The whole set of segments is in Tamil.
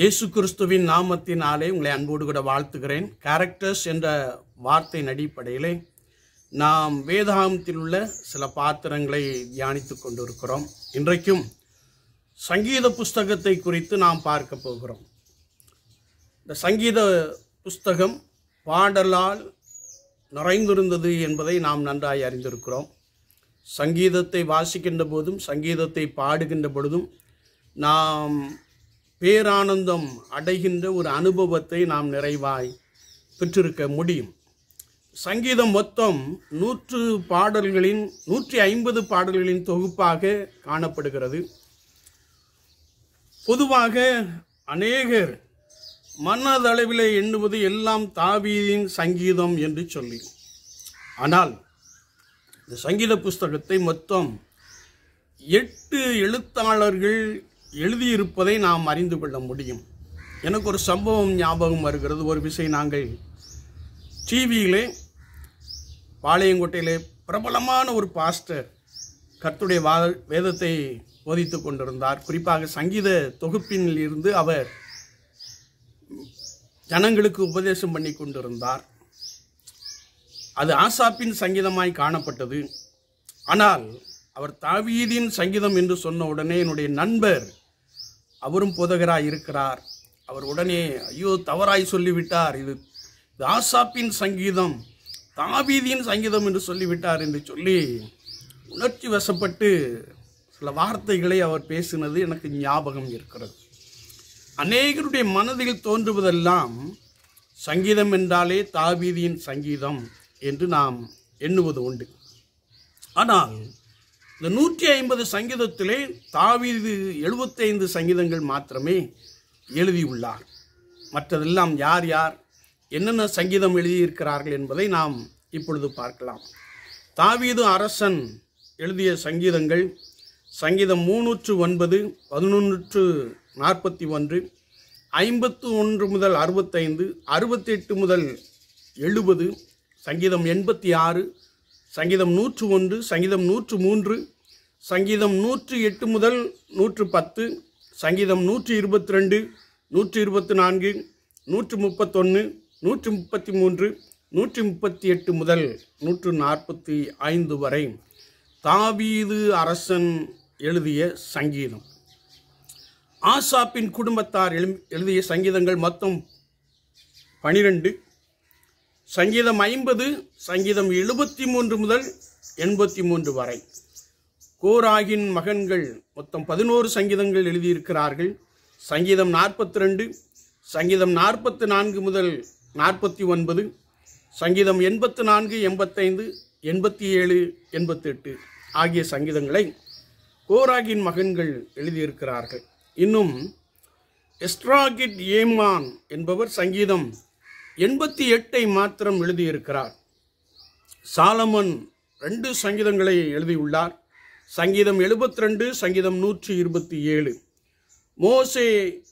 இயேசு கிறிஸ்துவின் நாமத்தினாலே உங்களை அன்போடு கூட வாழ்த்துகிறேன் கேரக்டர்ஸ் என்ற வார்த்தையின் அடிப்படையிலே நாம் வேதாகமத்தில் உள்ள சில பாத்திரங்களை தியானித்துக் கொண்டிருக்கிறோம் இன்றைக்கும் சங்கீத புஸ்தகத்தை குறித்து நாம் பார்க்க போகிறோம் இந்த சங்கீத புஸ்தகம் பாடலால் நிறைந்திருந்தது என்பதை நாம் நன்றாய் அறிந்திருக்கிறோம் சங்கீதத்தை வாசிக்கின்ற போதும் சங்கீதத்தை பாடுகின்ற பொழுதும் நாம் பேரானந்தம் அடைகின்ற ஒரு அனுபவத்தை நாம் நிறைவாய் பெற்றிருக்க முடியும் சங்கீதம் மொத்தம் நூற்று பாடல்களின் நூற்றி ஐம்பது பாடல்களின் தொகுப்பாக காணப்படுகிறது பொதுவாக அநேகர் மனதளவிலே எண்ணுவது எல்லாம் தாவீதின் சங்கீதம் என்று சொல்லி ஆனால் இந்த சங்கீத புஸ்தகத்தை மொத்தம் எட்டு எழுத்தாளர்கள் எழுதியிருப்பதை நாம் அறிந்து கொள்ள முடியும் எனக்கு ஒரு சம்பவம் ஞாபகம் வருகிறது ஒரு விஷயம் நாங்கள் டிவியிலே பாளையங்கோட்டையிலே பிரபலமான ஒரு பாஸ்டர் கர்த்துடைய வா வேதத்தை போதித்து கொண்டிருந்தார் குறிப்பாக சங்கீத தொகுப்பினில் இருந்து அவர் ஜனங்களுக்கு உபதேசம் பண்ணி கொண்டிருந்தார் அது ஆசாப்பின் சங்கீதமாய் காணப்பட்டது ஆனால் அவர் தாவீதின் சங்கீதம் என்று சொன்ன உடனே என்னுடைய நண்பர் அவரும் போதகராய் இருக்கிறார் அவர் உடனே ஐயோ தவறாய் சொல்லிவிட்டார் இது இது ஆசாப்பின் சங்கீதம் தாவீதின் சங்கீதம் என்று சொல்லிவிட்டார் என்று சொல்லி உணர்ச்சி வசப்பட்டு சில வார்த்தைகளை அவர் பேசினது எனக்கு ஞாபகம் இருக்கிறது அநேகருடைய மனதில் தோன்றுவதெல்லாம் சங்கீதம் என்றாலே தாவீதியின் சங்கீதம் என்று நாம் எண்ணுவது உண்டு ஆனால் இந்த நூற்றி ஐம்பது சங்கீதத்திலே தாவீது எழுபத்தைந்து சங்கீதங்கள் மாத்திரமே எழுதியுள்ளார் மற்றதெல்லாம் யார் யார் என்னென்ன சங்கீதம் எழுதியிருக்கிறார்கள் என்பதை நாம் இப்பொழுது பார்க்கலாம் தாவீது அரசன் எழுதிய சங்கீதங்கள் சங்கீதம் மூநூற்று ஒன்பது பதினொன்று நாற்பத்தி ஒன்று ஐம்பத்து ஒன்று முதல் அறுபத்தைந்து அறுபத்தெட்டு முதல் எழுபது சங்கீதம் எண்பத்தி ஆறு சங்கீதம் நூற்று ஒன்று சங்கீதம் நூற்று மூன்று சங்கீதம் நூற்று எட்டு முதல் நூற்று பத்து சங்கீதம் நூற்று இருபத்தி ரெண்டு நூற்று இருபத்தி நான்கு நூற்று முப்பத்தொன்று நூற்று முப்பத்தி மூன்று நூற்றி முப்பத்தி எட்டு முதல் நூற்று நாற்பத்தி ஐந்து வரை தாவீது அரசன் எழுதிய சங்கீதம் ஆசாப்பின் குடும்பத்தார் எழு எழுதிய சங்கீதங்கள் மொத்தம் பனிரெண்டு சங்கீதம் ஐம்பது சங்கீதம் எழுபத்தி மூன்று முதல் எண்பத்தி மூன்று வரை கோராகின் மகன்கள் மொத்தம் பதினோரு சங்கீதங்கள் எழுதியிருக்கிறார்கள் சங்கீதம் நாற்பத்தி ரெண்டு சங்கீதம் நாற்பத்தி நான்கு முதல் நாற்பத்தி ஒன்பது சங்கீதம் எண்பத்து நான்கு எண்பத்தைந்து எண்பத்தி ஏழு எண்பத்தெட்டு ஆகிய சங்கீதங்களை கோராகின் மகன்கள் எழுதியிருக்கிறார்கள் இன்னும் எஸ்ட்ராகிட் ஏமான் என்பவர் சங்கீதம் எண்பத்தி எட்டை மாத்திரம் எழுதியிருக்கிறார் சாலமன் ரெண்டு சங்கீதங்களை எழுதியுள்ளார் சங்கீதம் எழுபத்தி ரெண்டு சங்கீதம் நூற்றி இருபத்தி ஏழு மோசே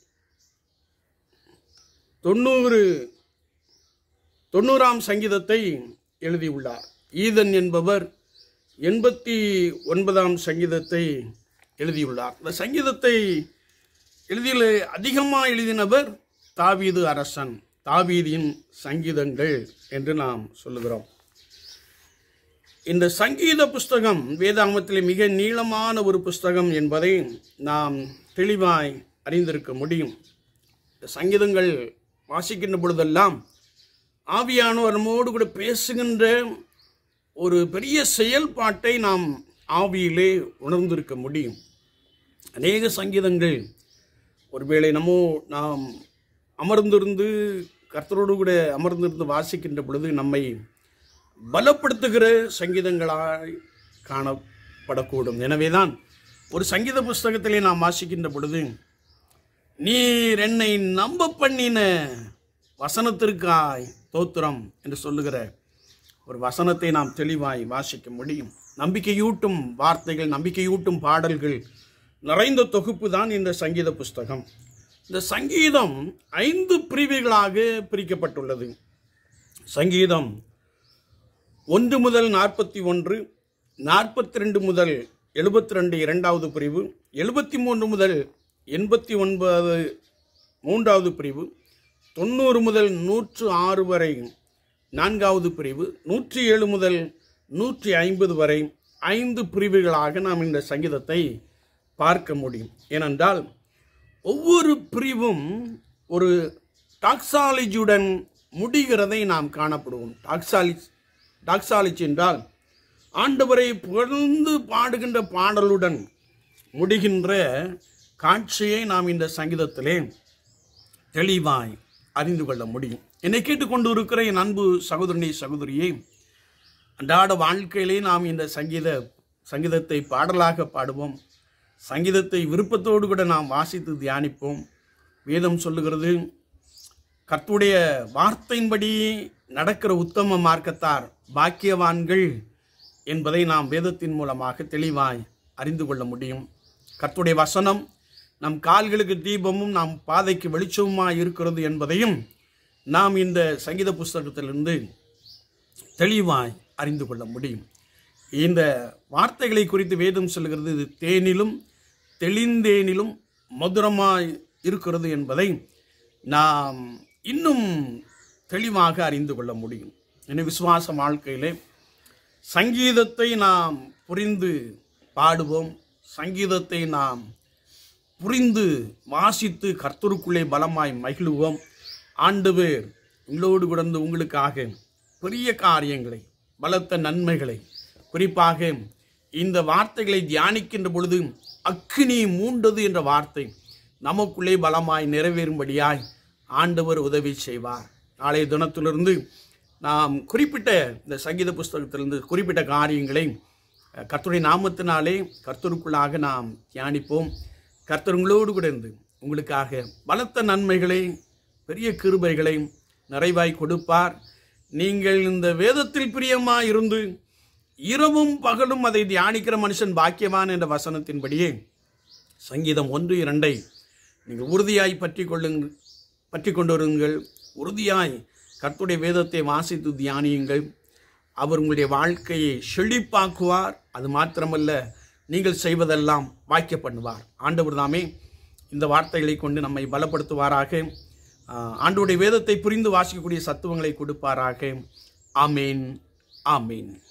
தொண்ணூறு தொண்ணூறாம் சங்கீதத்தை எழுதியுள்ளார் ஈதன் என்பவர் எண்பத்தி ஒன்பதாம் சங்கீதத்தை எழுதியுள்ளார் இந்த சங்கீதத்தை எழுதிய அதிகமாக எழுதினவர் தாவீது அரசன் தாவீதின் சங்கீதங்கள் என்று நாம் சொல்லுகிறோம் இந்த சங்கீத புஸ்தகம் வேதாகமத்திலே மிக நீளமான ஒரு புஸ்தகம் என்பதை நாம் தெளிவாய் அறிந்திருக்க முடியும் இந்த சங்கீதங்கள் வாசிக்கின்ற பொழுதெல்லாம் ஆவியானவர் நம்மோடு கூட பேசுகின்ற ஒரு பெரிய செயல்பாட்டை நாம் ஆவியிலே உணர்ந்திருக்க முடியும் அநேக சங்கீதங்கள் ஒருவேளை நம்ம நாம் அமர்ந்திருந்து கர்த்தரோடு கூட அமர்ந்திருந்து வாசிக்கின்ற பொழுது நம்மை பலப்படுத்துகிற சங்கீதங்களாய் காணப்படக்கூடும் எனவேதான் ஒரு சங்கீத புஸ்தகத்திலே நாம் வாசிக்கின்ற பொழுது நீர் என்னை நம்ப பண்ணின வசனத்திற்காய் தோத்திரம் என்று சொல்லுகிற ஒரு வசனத்தை நாம் தெளிவாய் வாசிக்க முடியும் நம்பிக்கையூட்டும் வார்த்தைகள் நம்பிக்கையூட்டும் பாடல்கள் நிறைந்த தொகுப்பு தான் இந்த சங்கீத புஸ்தகம் இந்த சங்கீதம் ஐந்து பிரிவுகளாக பிரிக்கப்பட்டுள்ளது சங்கீதம் ஒன்று முதல் நாற்பத்தி ஒன்று நாற்பத்தி ரெண்டு முதல் எழுபத்தி ரெண்டு இரண்டாவது பிரிவு எழுபத்தி மூன்று முதல் எண்பத்தி ஒன்பது மூன்றாவது பிரிவு தொண்ணூறு முதல் நூற்று ஆறு வரை நான்காவது பிரிவு நூற்றி ஏழு முதல் நூற்றி ஐம்பது வரை ஐந்து பிரிவுகளாக நாம் இந்த சங்கீதத்தை பார்க்க முடியும் ஏனென்றால் ஒவ்வொரு பிரிவும் ஒரு டாக்ஸாலஜியுடன் முடிகிறதை நாம் காணப்படுவோம் டாக்ஸாலி டாக்ஸாலஜி என்றால் ஆண்டவரை புகழ்ந்து பாடுகின்ற பாடலுடன் முடிகின்ற காட்சியை நாம் இந்த சங்கீதத்திலே தெளிவாய் அறிந்து கொள்ள முடியும் என்னை கேட்டுக்கொண்டு இருக்கிற என் அன்பு சகோதரனி சகோதரியை அன்றாட வாழ்க்கையிலே நாம் இந்த சங்கீத சங்கீதத்தை பாடலாக பாடுவோம் சங்கீதத்தை விருப்பத்தோடு கூட நாம் வாசித்து தியானிப்போம் வேதம் சொல்லுகிறது கர்த்துடைய வார்த்தையின்படி நடக்கிற உத்தம மார்க்கத்தார் பாக்கியவான்கள் என்பதை நாம் வேதத்தின் மூலமாக தெளிவாய் அறிந்து கொள்ள முடியும் கர்த்துடைய வசனம் நம் கால்களுக்கு தீபமும் நம் பாதைக்கு வெளிச்சமுமாய் இருக்கிறது என்பதையும் நாம் இந்த சங்கீத புஸ்தகத்திலிருந்து தெளிவாய் அறிந்து கொள்ள முடியும் இந்த வார்த்தைகளை குறித்து வேதம் சொல்கிறது இது தேனிலும் தெளிந்தேனிலும் மதுரமாய் இருக்கிறது என்பதை நாம் இன்னும் தெளிவாக அறிந்து கொள்ள முடியும் என விசுவாச வாழ்க்கையிலே சங்கீதத்தை நாம் புரிந்து பாடுவோம் சங்கீதத்தை நாம் புரிந்து வாசித்து கர்த்தருக்குள்ளே பலமாய் மகிழுவோம் ஆண்டவர் உங்களோடு கிடந்து உங்களுக்காக பெரிய காரியங்களை பலத்த நன்மைகளை குறிப்பாக இந்த வார்த்தைகளை தியானிக்கின்ற பொழுது அக்கினி மூண்டது என்ற வார்த்தை நமக்குள்ளே பலமாய் நிறைவேறும்படியாய் ஆண்டவர் உதவி செய்வார் நாளைய தினத்திலிருந்து நாம் குறிப்பிட்ட இந்த சங்கீத புஸ்தகத்திலிருந்து குறிப்பிட்ட காரியங்களை அஹ், கர்த்தருடைய நாமத்தினாலே கர்த்தருக்குள்ளாக நாம் தியானிப்போம் கர்த்தர் உங்களோடு கூட இருந்து உங்களுக்காக பலத்த நன்மைகளை பெரிய கிருபைகளை நிறைவாய் கொடுப்பார் நீங்கள் இந்த வேதத்தில் பிரியமாய் இருந்து இரவும் பகலும் அதை தியானிக்கிற மனுஷன் பாக்கியவான் என்ற வசனத்தின்படியே சங்கீதம் ஒன்று இரண்டை நீங்கள் உறுதியாய் பற்றி கொள்ளுங்கள் பற்றி கொண்டு வருங்கள் உறுதியாய் கர்த்தருடைய வேதத்தை வாசித்து தியானியுங்கள் அவர் உங்களுடைய வாழ்க்கையை செழிப்பாக்குவார் அது மாத்திரமல்ல நீங்கள் செய்வதெல்லாம் வாய்க்க பண்ணுவார் ஆண்டவர் தாமே இந்த வார்த்தைகளை கொண்டு நம்மை பலப்படுத்துவாராக ஆஹ், ஆண்டவருடைய வேதத்தை புரிந்து வாசிக்கக்கூடிய சத்துவங்களை கொடுப்பாராக ஆமேன் ஆமேன்